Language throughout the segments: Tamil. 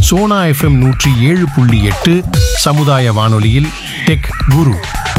சோனா எஃப்எம் நூற்றி ஏழு புள்ளி எட்டு சமுதாய வானொலியில் டெக் குரு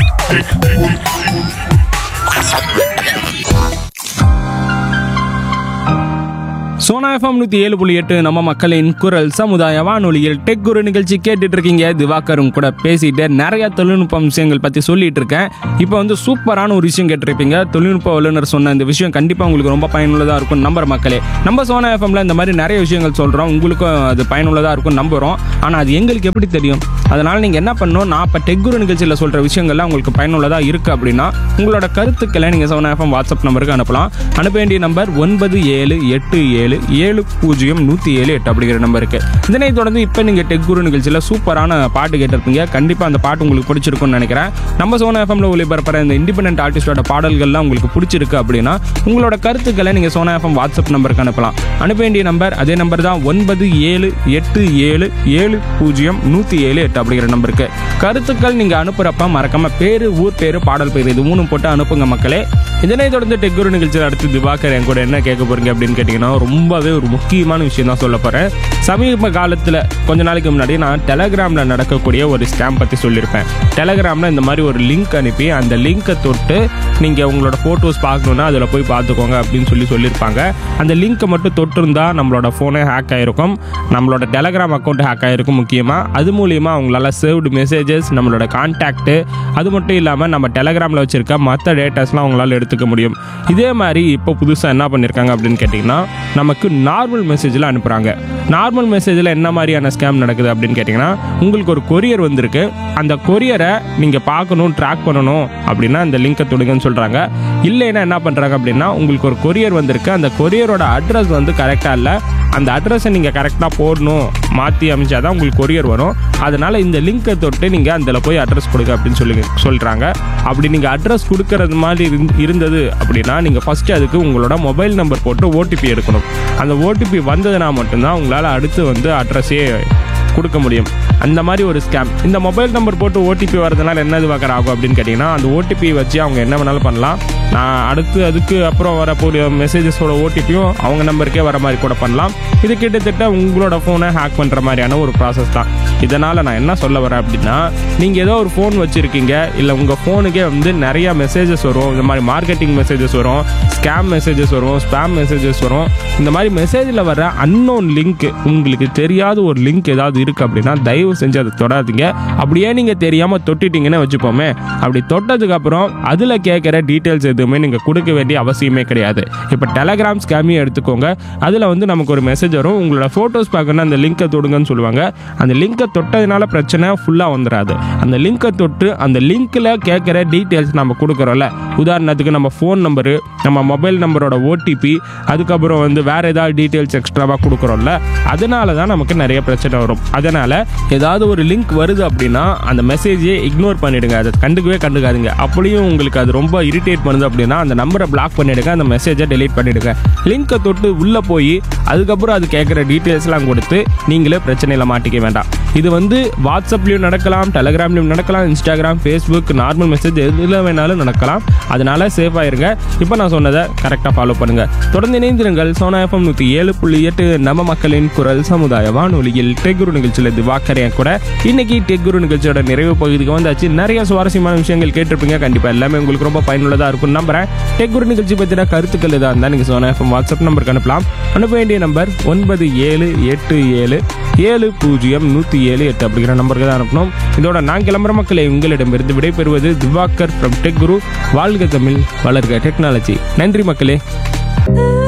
சோனா எஃப்எம் நூற்றி ஏழு புள்ளி எட்டு நம்ம மக்களின் குரல் சமுதாய வானொலியில் டெக் குரு நிகழ்ச்சி கேட்டுட்டு இருக்கீங்க திவாகரும் கூட பேசிட்டு நிறைய தொழில்நுட்ப விஷயங்கள் பற்றி சொல்லிட்டு இருக்கேன் இப்போ வந்து சூப்பரான ஒரு விஷயம் கேட்டிருப்பீங்க தொழில்நுட்ப வல்லுநர் சொன்ன இந்த விஷயம் கண்டிப்பாக உங்களுக்கு ரொம்ப பயனுள்ளதாக இருக்கும் நம்புற மக்களே நம்ம சோனா எஃப்எம்ல இந்த மாதிரி நிறைய விஷயங்கள் சொல்கிறோம் உங்களுக்கும் அது பயனுள்ளதாக இருக்கும் நம்புகிறோம் ஆனால் அது எங்களுக்கு எப்படி தெரியும் அதனால் நீங்கள் என்ன பண்ணணும் நான் இப்போ டெக் குரு நிகழ்ச்சியில் சொல்கிற விஷயங்கள்லாம் உங்களுக்கு பயனுள்ளதாக இருக்குது அப்படின்னா உங்களோட கருத்துக்களை நீங்கள் சோனா எஃப்எம் வாட்ஸ்அப் நம்பருக்கு அனுப்பலாம் அனுப்ப வேண்டிய நம்பர் ஒன்பது ஏழு எட்டு ஏழு ஏழு பூஜ்ஜியம் நூற்றி ஏழு எட்டு அப்படிங்கிற நம்பருக்கு இதனை தொடர்ந்து இப்போ நீங்கள் டெக் குரு நிகழ்ச்சியில் சூப்பரான பாட்டு கேட்டிருப்பீங்க கண்டிப்பாக அந்த பாட்டு உங்களுக்கு பிடிச்சிருக்கும்னு நினைக்கிறேன் நம்ம சோனா எஃப்எம்ல ஒளிபரப்புற இந்த இண்டிபெண்டன்ட் ஆர்டிஸ்டோட பாடல்கள்லாம் உங்களுக்கு பிடிச்சிருக்கு அப்படின்னா உங்களோட கருத்துக்களை நீங்கள் சோனா எஃப்எம் வாட்ஸ்அப் நம்பருக்கு அனுப்பலாம் அனுப்ப வேண்டிய நம்பர் அதே நம்பர் தான் ஒன்பது ஏழு எட்டு ஏழு ஏழு பூஜ்ஜியம் நூற்றி ஏழு எட்டு அப்படிங்கிற நம்பருக்கு கருத்துக்கள் நீங்கள் அனுப்புகிறப்ப மறக்காம பேர் ஊர் பேர் பாடல் பேர் இது மூணும் போட்டு அனுப்புங்க மக்களே இதனை தொடர்ந்து டெக்குரு நிகழ்ச்சியில் அடுத்து திவாகர் என் கூட என்ன கேட்க போறீங்க அப்படின்னு கேட்டிங்கன்னா ரொம்பவே ஒரு முக்கியமான விஷயம் தான் சொல்ல போகிறேன் சமீப காலத்தில் கொஞ்ச நாளைக்கு முன்னாடி நான் டெலகிராமில் நடக்கக்கூடிய ஒரு ஸ்கேம் பற்றி சொல்லியிருப்பேன் டெலகிராமில் இந்த மாதிரி ஒரு லிங்க் அனுப்பி அந்த லிங்கை தொட்டு நீங்கள் உங்களோட ஃபோட்டோஸ் பார்க்கணுன்னா அதில் போய் பார்த்துக்கோங்க அப்படின்னு சொல்லி சொல்லியிருப்பாங்க அந்த லிங்க்கை மட்டும் தொட்டிருந்தா நம்மளோட ஃபோனே ஹேக் ஆகிருக்கும் நம்மளோட டெலகிராம் அக்கௌண்ட் ஹேக் ஆகிருக்கும் முக்கியமாக அது மூலியமாக அவங்களால சேவ்டு மெசேஜஸ் நம்மளோட கான்டாக்ட்டு அது மட்டும் இல்லாமல் நம்ம டெலகிராமில் வச்சுருக்க மற்ற டேட்டாஸ்லாம் அவங்களால எடுத்துக்க முடியும் இதே மாதிரி இப்போ புதுசாக என்ன பண்ணியிருக்காங்க அப்படின்னு கேட்டிங்கன்னா நமக்கு நார்மல் மெசேஜில் அனுப்புகிறாங்க நார்மல் மெசேஜில் என்ன மாதிரியான ஸ்கேம் நடக்குது அப்படின்னு கேட்டிங்கன்னா உங்களுக்கு ஒரு கொரியர் வந்திருக்கு அந்த கொரியரை நீங்கள் பார்க்கணும் ட்ராக் பண்ணணும் அப்படின்னா அந்த லிங்கை தொடுங்கன்னு சொல்கிறாங்க இல்லைன்னா என்ன பண்ணுறாங்க அப்படின்னா உங்களுக்கு ஒரு கொரியர் வந்திருக்கு அந்த கொரியரோட அட்ரஸ் வந்து கரெக்டாக இல்லை அந்த அட்ரஸை நீங்கள் கரெக்டாக போடணும் மாற்றி அமைச்சா தான் உங்களுக்கு கொரியர் வரும் அதனால் இந்த லிங்கை தொட்டு நீங்கள் அதில் போய் அட்ரஸ் கொடுங்க அப்படின்னு சொல்லி சொல்கிறாங்க அப்படி நீங்கள் அட்ரஸ் கொடுக்கறது மாதிரி இருந்- இருந்தது அப்படின்னா நீங்கள் ஃபஸ்ட்டு அதுக்கு உங்களோட மொபைல் நம்பர் போட்டு ஓடிபி எடுக்கணும் அந்த ஓடிபி வந்ததுனா மட்டும்தான் உங்களால் அடுத்து வந்து அட்ரஸே கொடுக்க முடியும் அந்த மாதிரி ஒரு ஸ்கேம் இந்த மொபைல் நம்பர் போட்டு ஓடிபி வரதுனால என்ன இதுவாக்கர் ஆகும் அப்படின்னு கேட்டிங்கன்னா அந்த ஓடிபி வச்சு அவங்க என்ன வேணாலும் பண்ணலாம் நான் அடுத்து அதுக்கு அப்புறம் வரக்கூடிய மெசேஜஸோட ஓடிபியும் அவங்க நம்பருக்கே வர மாதிரி கூட பண்ணலாம் இது கிட்டத்தட்ட உங்களோட ஃபோனை ஹேக் பண்ணுற மாதிரியான ஒரு ப்ராசஸ் தான் இதனால் நான் என்ன சொல்ல வரேன் அப்படின்னா நீங்கள் ஏதோ ஒரு ஃபோன் வச்சுருக்கீங்க இல்லை உங்கள் ஃபோனுக்கே வந்து நிறைய மெசேஜஸ் வரும் இந்த மாதிரி மார்க்கெட்டிங் மெசேஜஸ் வரும் ஸ்கேம் மெசேஜஸ் வரும் ஸ்பேம் மெசேஜஸ் வரும் இந்த மாதிரி மெசேஜில் வர அன்னோன் லிங்க் உங்களுக்கு தெரியாத ஒரு லிங்க் ஏதாவது இருக்குது அப்படின்னா தயவு செஞ்சு அதை தொடாதீங்க அப்படியே நீங்கள் தெரியாமல் தொட்டுட்டீங்கன்னு வச்சுப்போமே அப்படி தொட்டதுக்கு அப்புறம் அதில் கேட்குற டீட்டெயில்ஸ் எதுவுமே நீங்கள் கொடுக்க வேண்டிய அவசியமே கிடையாது இப்போ டெலகிராம் ஸ்கேமையும் எடுத்துக்கோங்க அதில் வந்து நமக்கு ஒரு மெசேஜ் வரும் உங்களோட ஃபோட்டோஸ் பார்க்கணும் அந்த லிங்கை தொடுங்கன்னு சொல்லுவாங்க அந்த லிங்கை தொட்டதுனால பிரச்சனை ஃபுல்லாக வந்துடாது அந்த லிங்கை தொட்டு அந்த லிங்க்கில் கேட்குற டீட்டெயில்ஸ் நம்ம கொடுக்குறோம்ல உதாரணத்துக்கு நம்ம ஃபோன் நம்பரு நம்ம மொபைல் நம்பரோட ஓடிபி அதுக்கப்புறம் வந்து வேறு ஏதாவது டீட்டெயில்ஸ் எக்ஸ்ட்ராவாக கொடுக்குறோம்ல அதனால தான் நமக்கு நிறைய பிரச்சனை வரும் அதனால் ஏதாவது ஒரு லிங்க் வருது அப்படின்னா அந்த மெசேஜை இக்னோர் பண்ணிடுங்க அதை கண்டுக்கவே கண்டுக்காதீங்க அப்படியும் உங்களுக்கு அது ரொம்ப இரிட்டேட் பண்ணுது அப்படின்னா அந்த நம்பரை பிளாக் பண்ணிடுங்க அந்த மெசேஜை டெலீட் பண்ணிடுங்க லிங்கை தொட்டு உள்ளே போய் அதுக்கப்புறம் அது கேட்குற டீட்டெயில்ஸ்லாம் கொடுத்து நீங்களே பிரச்சனையில் மாட்டிக்க வேண்டாம் இது வந்து வாட்ஸ்அப்லேயும் நடக்கலாம் டெலகிராம்லையும் நடக்கலாம் இன்ஸ்டாகிராம் ஃபேஸ்புக் நார்மல் மெசேஜ் எதில் வேணாலும் நடக்கலாம் அதனால சேஃபாக இருங்க இப்போ நான் சொன்னதை கரெக்டாக ஃபாலோ பண்ணுங்க தொடர்ந்து இணைந்திருங்கள் சோனா எஃப்எம் நூற்றி ஏழு புள்ளி எட்டு நம்ம மக்களின் குரல் சமுதாய வானொலியில் டெக்குரு நிகழ்ச்சியில் திவாக்கரையன் கூட இன்னைக்கு டெக்குரு நிகழ்ச்சியோட நிறைவு பகுதிக்கு வந்தாச்சு நிறைய சுவாரஸ்யமான விஷயங்கள் கேட்டிருப்பீங்க கண்டிப்பாக எல்லாமே உங்களுக்கு ரொம்ப பயனுள்ளதாக இருக்கும் நம்புறேன் டெக்குரு நிகழ்ச்சி பற்றின கருத்துக்கள் எதாக இருந்தால் நீங்கள் சோனா எஃப்எம் வாட்ஸ்அப் நம்பருக்கு அனுப்பலாம் அனுப்ப வேண்டிய நம்பர் ஒன்பது ஏழு எட்டு ஏழு ஏழு பூஜ்ஜியம் நூற்றி ஏழு எட்டு அப்படிங்கிற நம்பருக்கு தான் அனுப்பணும் இதோட நான் கிளம்புற மக்களை உங்களிடமிருந்து விடைபெறுவது திவாகர் ஃப்ரம் டெக் குரு வாழ்க தமிழ் வளர்க டெக்னாலஜி நன்றி மக்களே